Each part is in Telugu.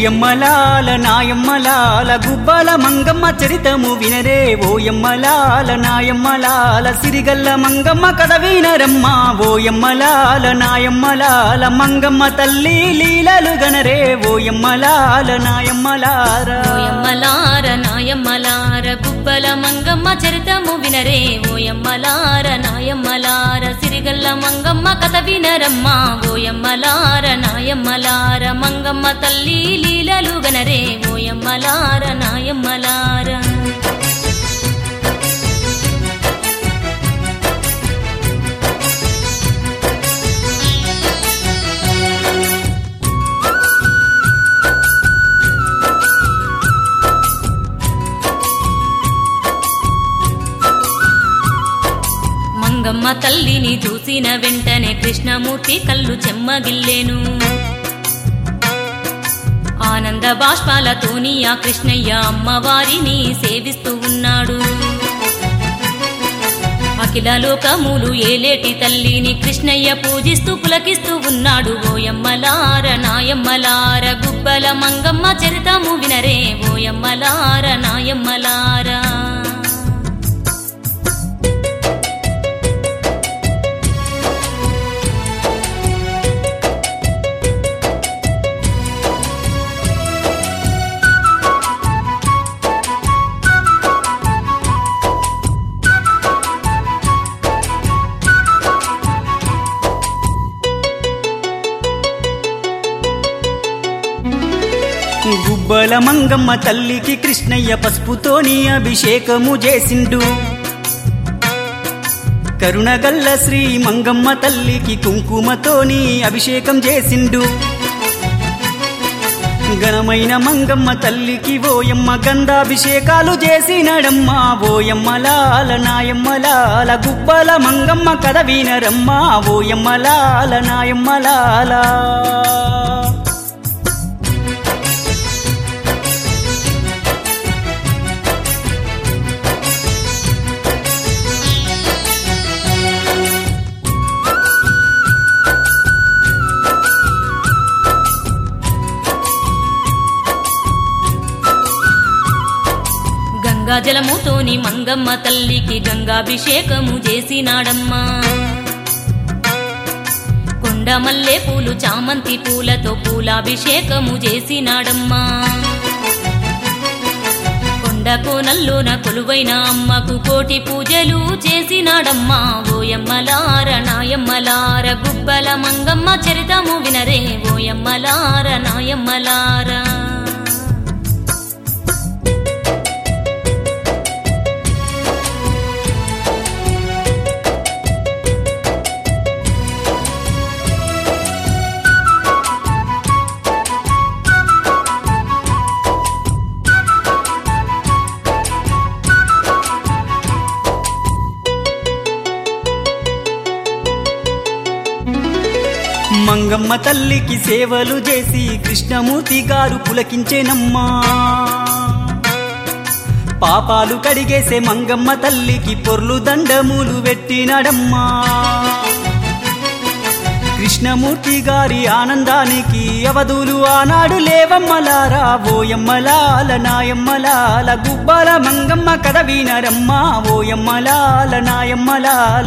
ఓయమ్మలాల నాయమ్మలాల గుబ్బల మంగమ్మ చరితము వినరే ఓయమ్మలాల నాయమ్మలాల సిరిగల్ల మంగమ్మ కథ వినరమ్మ ఓయమ్మలాల నాయమ్మలాల మంగమ్మ తల్లి లీలలు గనరే ఓయమ్మలాల నాయమ్మలార ఓయమ్మలార నాయమ్మలార గుబ్బల మంగమ్మ చరితము వినరే ఓయమ్మలార నాయమ్మలార సిరిగల్ల మంగమ్మ కథ వినరమ్మ ఓయమ్మలార నాయమ్మలార మంగమ్మ తల్లి లీలలు గనరే ఓయమ్మలార నాయమ్మలార మంగమ్మ తల్లిని చూసిన వెంటనే కృష్ణమూర్తి కళ్ళు చెమ్మగిల్లేను ఆనంద బాష్పాలతోని ఆ కృష్ణయ్య అమ్మవారిని సేవిస్తూ ఉన్నాడు అఖిల లోకములు ఏలేటి తల్లిని కృష్ణయ్య పూజిస్తూ పులకిస్తూ ఉన్నాడు ఓయమ్మలార నాయమ్మలార గుబ్బల మంగమ్మ చరితము వినరే ఓయమ్మలార నాయమ్మలారా గుబ్బల మంగమ్మ తల్లికి కృష్ణయ్య పసుపుతోని అభిషేకము చేసిండు కరుణగల్ల శ్రీ మంగమ్మ తల్లికి కుంకుమతోని అభిషేకం చేసిండు ఘనమైన మంగమ్మ తల్లికి ఓయమ్మ గంధాభిషేకాలు చేసినడమ్మ ఓయమ్మలాల నాయమ్మలాల గుబ్బల మంగమ్మ కథ వినరమ్మ ఓయమ్మలాల నాయమ్మలాల గంగా జలముతోని మంగమ్మ తల్లికి గంగాభిషేకము చేసినాడమ్మా కొండ మల్లె పూలు చామంతి పూలతో పూలాభిషేకము చేసినాడమ్మా కొండ కోనల్లోన కొలువైన అమ్మకు కోటి పూజలు చేసినాడమ్మా ఓయమ్మలార నాయమ్మలార గుబ్బల మంగమ్మ చరితము వినరే ఓయమ్మలార నాయమ్మలారా మంగమ్మ తల్లికి సేవలు చేసి కృష్ణమూర్తి గారు పులకించేనమ్మా పాపాలు కడిగేసే మంగమ్మ తల్లికి పొర్లు దండములు పెట్టినడమ్మా కృష్ణమూర్తి గారి ఆనందానికి అవధులు ఆనాడు లేవమ్మలారా ఓయమ్మలాల నాయమ్మలాల గుబ్బల మంగమ్మ కథ వినరమ్మ ఓయమ్మలాల నాయమ్మలాల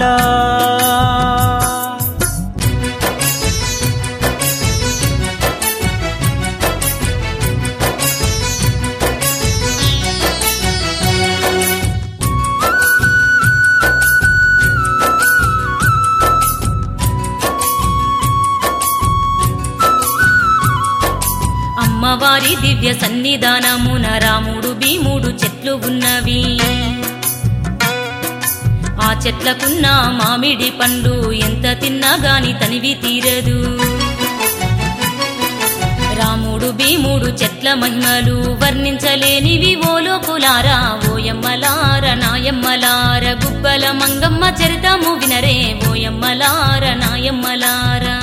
అమ్మవారి దివ్య సన్నిధానమున రాముడు భీముడు చెట్లు ఉన్నవి ఆ చెట్లకున్న మామిడి పండు ఎంత తిన్నా గాని తనివి తీరదు రాముడు భీముడు చెట్ల మహిమలు వర్ణించలేనివి ఓ లోకులారా ఓయమ్మలార నాయమ్మలార గుబ్బల మంగమ్మ చరితము వినరే ఓయమ్మలార నాయమ్మలారా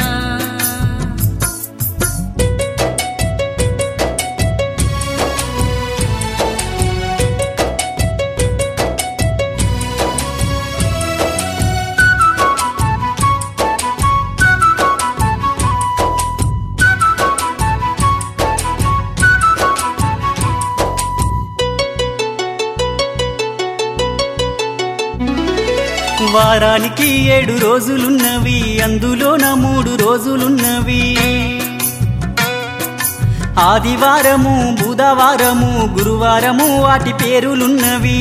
వారానికి ఏడు రోజులున్నవి అందులోన మూడు రోజులున్నవి ఆదివారము బుధవారము గురువారము వాటి పేరులున్నవి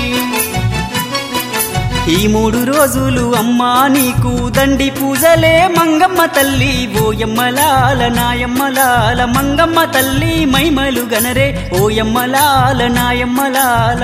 ఈ మూడు రోజులు అమ్మా నీకు దండి పూజలే మంగమ్మ తల్లి ఓయమ్మలాల నాయమ్మలాల మంగమ్మ తల్లి మైమలు గనరే ఓయమ్మలాల నాయమ్మలాల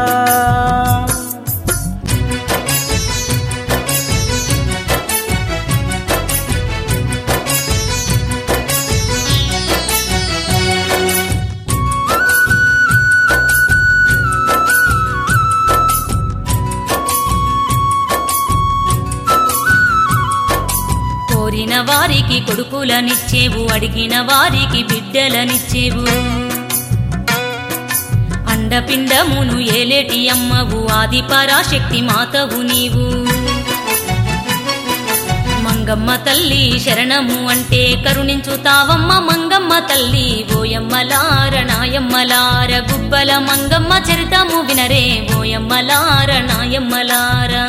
కోరిన వారికి కొడుకులనిచ్చేవు అడిగిన వారికి బిడ్డలనిచ్చేవు అండపిండమును ఏలేటి అమ్మవు ఆది పరాశక్తి మాతవు నీవు మంగమ్మ తల్లి శరణము అంటే కరుణించుతావమ్మ మంగమ్మ తల్లి ఓయమ్మలార నాయమ్మలార గుబ్బల మంగమ్మ చరితము వినరే ఓయమ్మలార నాయమ్మలారా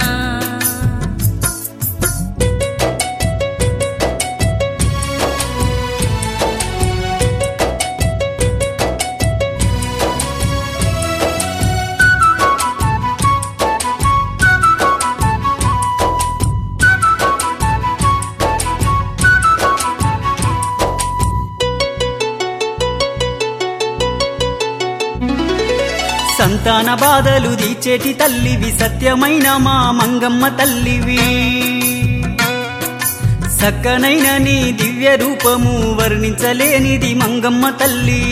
సంతాన బాధలు దీచేటి తల్లివి సత్యమైన మా మంగమ్మ తల్లివి సక్కనైన నీ దివ్య రూపము వర్ణించలేనిది మంగమ్మ తల్లి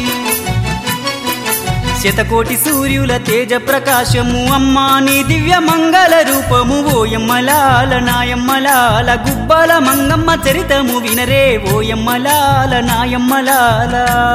శతకోటి సూర్యుల తేజ ప్రకాశము అమ్మా నీ దివ్య మంగళ రూపము ఓయమ్మలాల నాయమ్మలాల గుబ్బల మంగమ్మ చరితము వినరే ఓయమ్మలాల నాయమ్మలాల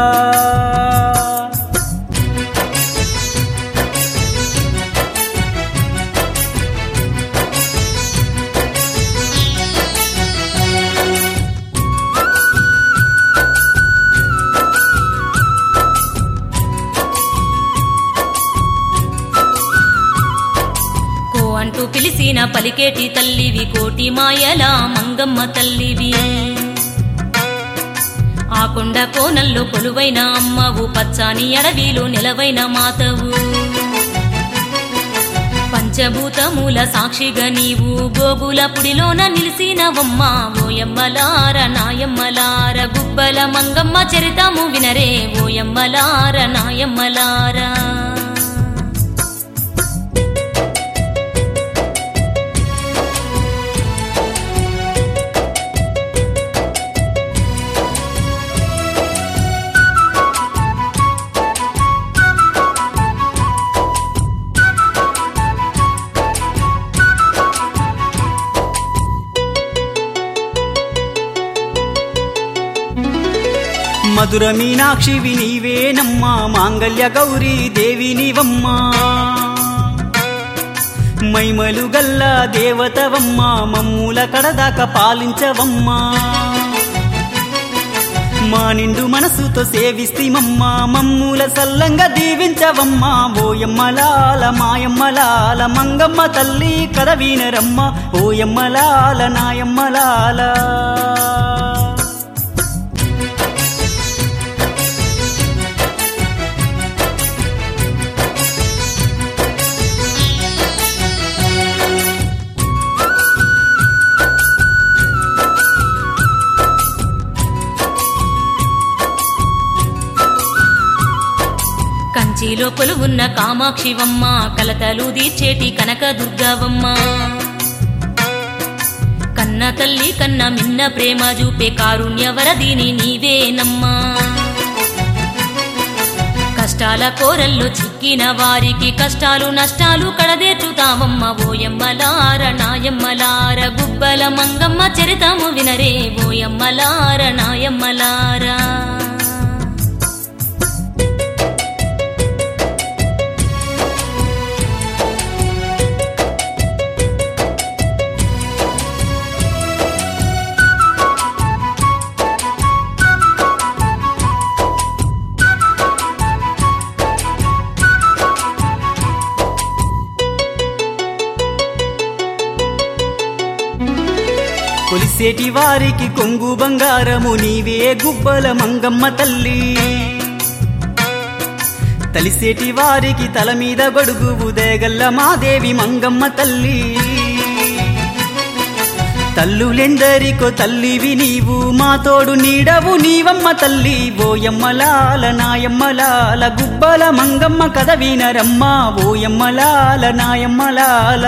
కో అంటూ పిలిసిన పలికేటి తల్లివి కోటి మాయల మంగమ్మ తల్లివి ఆ కొండ కోనల్లో కొలువైన అమ్మవు పచ్చాని అడవిలో నిలవైన మాతవు పంచభూతముల సాక్షిగా నీవు గోగుల పుడిలోన నిలిసినవమ్మ ఓయమ్మలార నాయమ్మలార గుబ్బల మంగమ్మ చరితము వినరే ఓయమ్మలార నాయమ్మలారా మధుర మీనాక్షివి నీవేనమ్మా మాంగళ్య గౌరీ దేవి నీవమ్మా మైమలు గల్ల దేవతవమ్మా మమ్ముల కడదాక పాలించవమ్మా మా నిండు మనసుతో సేవిస్తిమమ్మా మమ్ముల సల్లంగా దీవించవమ్మా ఓయమ్మలాల మాయమ్మలాల మంగమ్మ తల్లి కథ వీనరమ్మ ఓయమ్మలాల నాయమ్మలాల కంచిలో కొలువున్న కామాక్షివమ్మ కలతలు తీర్చేటి కనక దుర్గవమ్మ కన్న తల్లి కన్న మిన్న ప్రేమ చూపే కారుణ్య వరదిని నీవేనమ్మా కష్టాల కోరల్లో చిక్కిన వారికి కష్టాలు నష్టాలు కడదేర్చుతావమ్మ ఓయమ్మలార నాయమ్మలార గుబ్బల మంగమ్మ చరితము వినరే ఓయమ్మలార నాయమ్మలారా కొలిసేటి వారికి కొంగు బంగారము నీవే గుబ్బల మంగమ్మ తల్లి తలిసేటి వారికి తల మీద గొడుగు ఉదయగల్ల మాదేవి మంగమ్మ తల్లి తల్లులెందరికో తల్లివి నీవు మా తోడు నీడవు నీవమ్మ తల్లి ఓయమ్మలాల నాయమ్మలాల గుబ్బల మంగమ్మ కథ వినరమ్మ ఓయమ్మలాల నాయమ్మలాల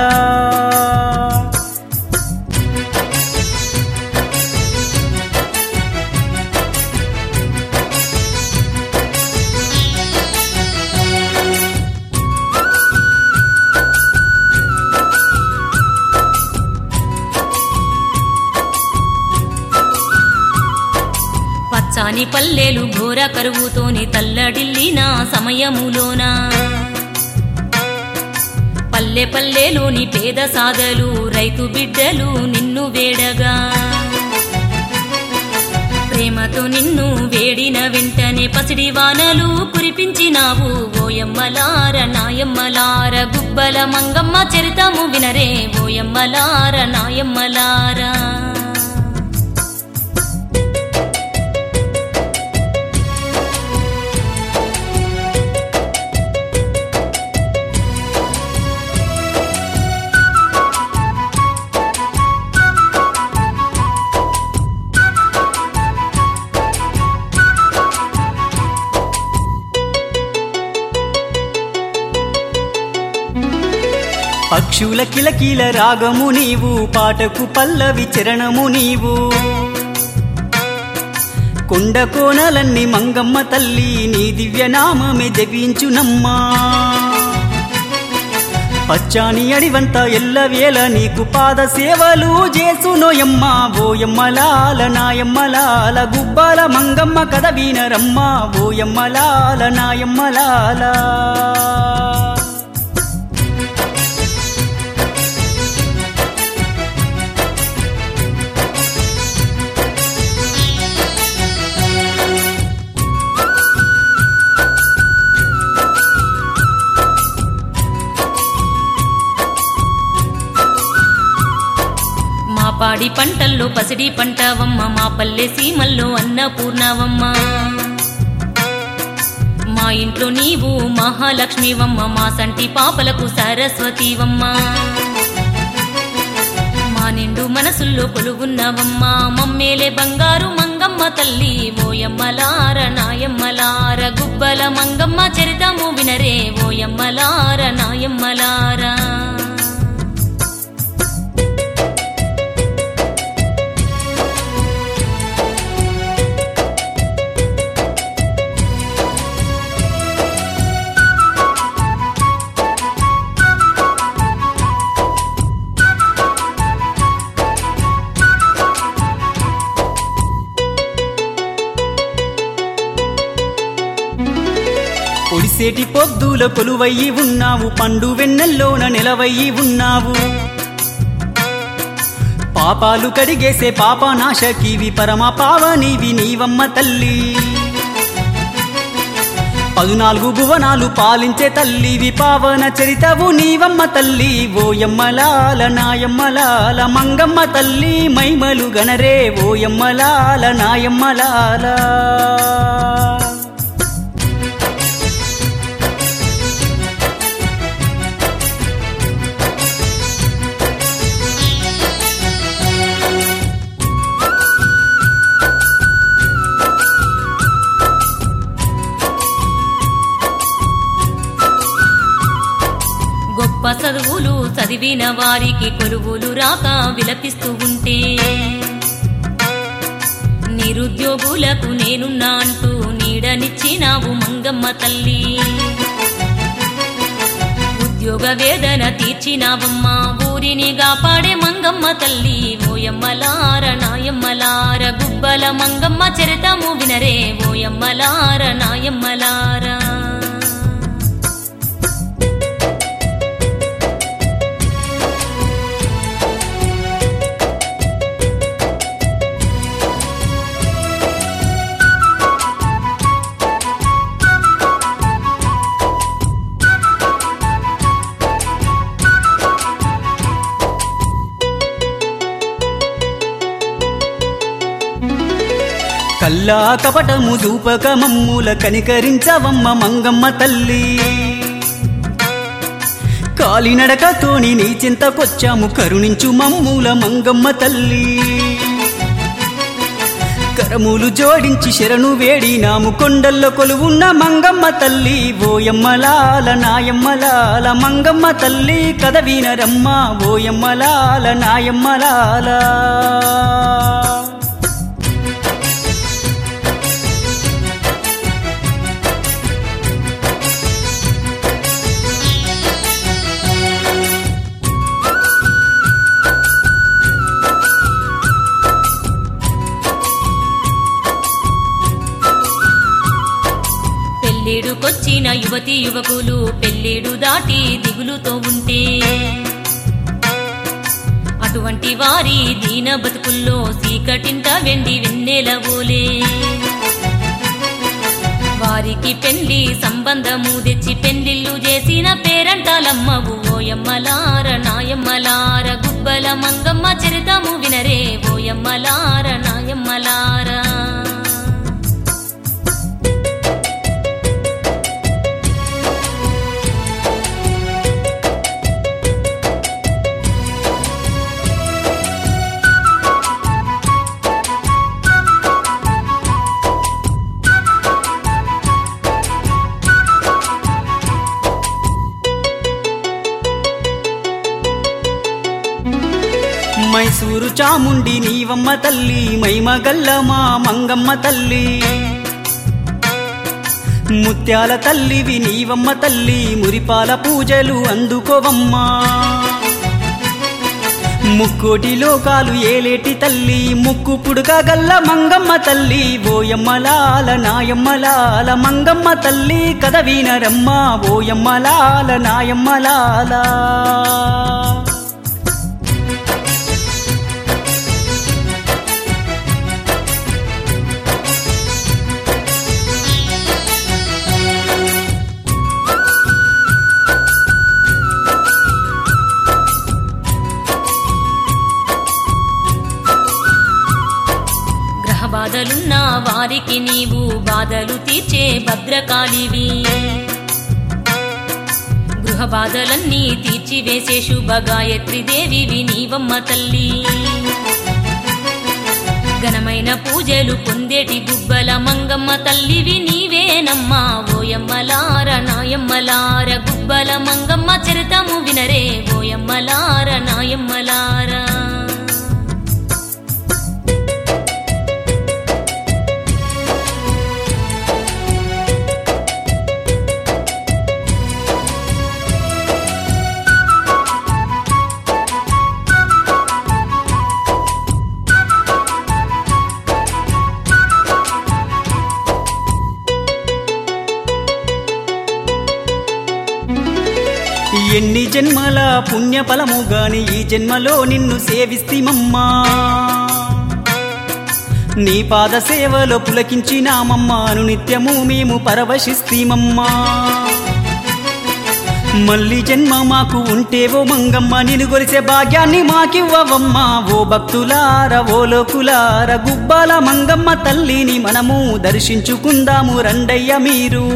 పచ్చాని పల్లెలు ఘోర కరువుతోని తల్లడిల్లిన సమయములోన పల్లె పల్లెలోని పేద సాదలు రైతు బిడ్డలు నిన్ను వేడగా ప్రేమతో నిన్ను వేడిన వెంటనే పసిడి వానలు కురిపించినావు ఓయమ్మలార నాయమ్మలార గుబ్బల మంగమ్మ చరితము వినరే ఓయమ్మలార నాయమ్మలారా పక్షుల కిలకిల రాగము నీవు పాటకు పల్లవి చరణము నీవు కొండ కోనలన్నీ మంగమ్మ తల్లి నీ దివ్యనామమే జపించునమ్మా పచ్చాని అడివంత ఎల్లవేళ నీకు పాద సేవలు చేసునోయమ్మ ఓయమ్మలాల నాయమ్మలాల గుబ్బల మంగమ్మ కథ వినరమ్మ ఓయమ్మలాల నాయమ్మలాల మా పాడి పంటల్లో పసిడి పంటవమ్మ మా పల్లె సీమల్లో అన్నపూర్ణవమ్మ మా ఇంట్లో నీవు మహాలక్ష్మివమ్మ మా సంటి పాపలకు సరస్వతివమ్మ మా నిండు మనసుల్లో కొలుగున్నవమ్మ మమ్మేలే బంగారు మంగమ్మ తల్లి ఓయమ్మలార నాయమ్మలార గుబ్బల మంగమ్మ చరితము వినరే ఓయమ్మలార నాయమ్మలారా ఒడిసేటి పొద్దుల కొలువయ్యి ఉన్నావు పండు వెన్నెల్లోన నిలవయ్యి ఉన్నావు పాపాలు కడిగేసే పాపనాశకివి పరమ పావనివి నీవమ్మ తల్లి పదునాలుగు భువనాలు పాలించే తల్లివి పావన చరితవు నీవమ్మ తల్లి ఓయమ్మలాల నాయమ్మలాల మంగమ్మ తల్లి మైమలు గనరే ఓయమ్మలాల నాయమ్మలాల గొప్ప చదువులు చదివిన వారికి కొలువులు రాక విలపిస్తూ ఉంటే నిరుద్యోగులకు నేనున్నా అంటూ నీడనిచ్చినావు మంగమ్మ తల్లి ఉద్యోగ వేదన తీర్చినావమ్మ ఊరిని కాపాడే మంగమ్మ తల్లి ఓయమ్మలార నాయమ్మలార గుబ్బల మంగమ్మ చరితము వినరే ఓయమ్మలార నాయమ్మలారా కల్లా కపటము దూపక మమ్ముల కనికరించవమ్మ మంగమ్మ తల్లి కాలినడకతోని నీ చింతకొచ్చాము కరుణించు మమ్ముల మంగమ్మ తల్లి కరములు జోడించి శరణు వేడినాము కొండల్లో కొలువున్న మంగమ్మ తల్లి ఓయమ్మలాల నాయమ్మలాల మంగమ్మ తల్లి కథ వినరమ్మ ఓయమ్మలాల నాయమ్మలాల పెళ్ళిడుకొచ్చిన యువతి యువకులు పెళ్ళిడు దాటి దిగులుతో ఉంటే అటువంటి వారి దీన బతుకుల్లో సీకటింట వెండి వెన్నెల ఓలే వారికి పెళ్లి సంబంధము తెచ్చి పెళ్లిళ్ళు చేసిన పేరంటాలమ్మవు ఓయమ్మలార నాయమ్మలార గుబ్బల మంగమ్మ చరితము వినరే ఓయమ్మలార నాయమ్మలారా మైసూరు చాముండి నీవమ్మ తల్లి మైమగల్ల మా మంగమ్మ తల్లి ముత్యాల తల్లివి నీవమ్మ తల్లి మురిపాల పూజలు అందుకోవమ్మా ముక్కోటి లోకాలు ఏలేటి తల్లి ముక్కు పుడుక గల్ల మంగమ్మ తల్లి ఓయమ్మలాల నాయమ్మలాల మంగమ్మ తల్లి కథ వినరమ్మ ఓయమ్మలాల నాయమ్మలాల గ్రహ బాధలున్న వారికి నీవు బాధలు తీర్చే భద్రకాళివి గృహ బాధలన్నీ తీర్చివేసే శుభ గాయత్రి దేవివి నీవమ్మ తల్లి ఘనమైన పూజలు పొందేటి గుబ్బల మంగమ్మ తల్లివి నీవేనమ్మా ఓయమ్మలార నాయమ్మలార గుబ్బల మంగమ్మ చరితము వినరే ఓయమ్మలార నాయమ్మలారా ఎన్ని జన్మల పుణ్య ఫలము గాని ఈ జన్మలో నిన్ను సేవిస్తిమమ్మా నీ పాద సేవలో పులకించినామమ్మాను నిత్యము మేము పరవశిస్తీమమ్మా మళ్ళీ జన్మ మాకు ఉంటేవో మంగమ్మ నిన్ను గొలిసే భాగ్యాన్ని మాకివ్వవమ్మా ఓ భక్తులార ఓ లోకులార గుబ్బాల మంగమ్మ తల్లిని మనము దర్శించుకుందాము రండయ్య మీరు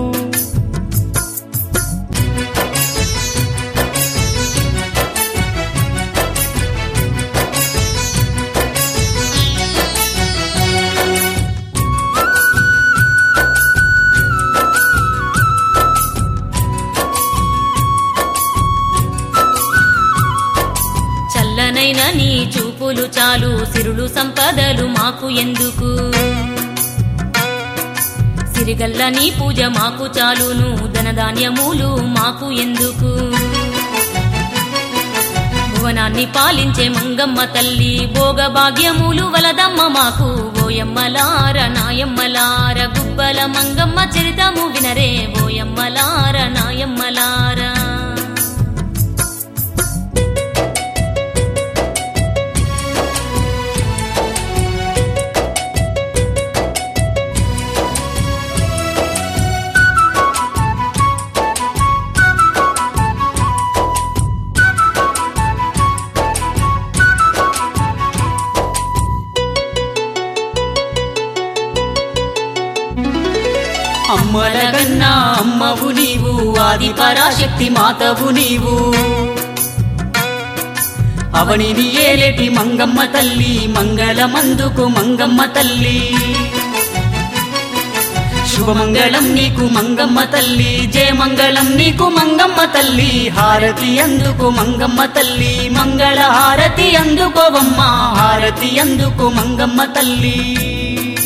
చల్లనైన నీ చూపులు చాలు సిరులు సంపదలు మాకు ఎందుకు సిరిగల్ల నీ పూజ మాకు చాలును ధనధాన్యములు మాకు ఎందుకు భువనాన్ని పాలించే మంగమ్మ తల్లి భోగ భాగ్యములు వలదమ్మ మాకు ఓయమ్మలార నాయమ్మలార గుబ్బల మంగమ్మ చరితము వినరే ఓయమ్మలార నాయమ్మలారా అమ్మలగన్నా అమ్మవు నీవు ఆది పరాశక్తి మాతవు నీవు అవనిని ఏలేటి మంగమ్మ తల్లి మంగళమందుకు మంగమ్మ తల్లి శుభమంగళం నీకు మంగమ్మ తల్లి జయమంగళం నీకు మంగమ్మ తల్లి హారతి అందుకు మంగమ్మ తల్లి మంగళ హారతి అందుకోవమ్మ హారతి అందుకు మంగమ్మ తల్లి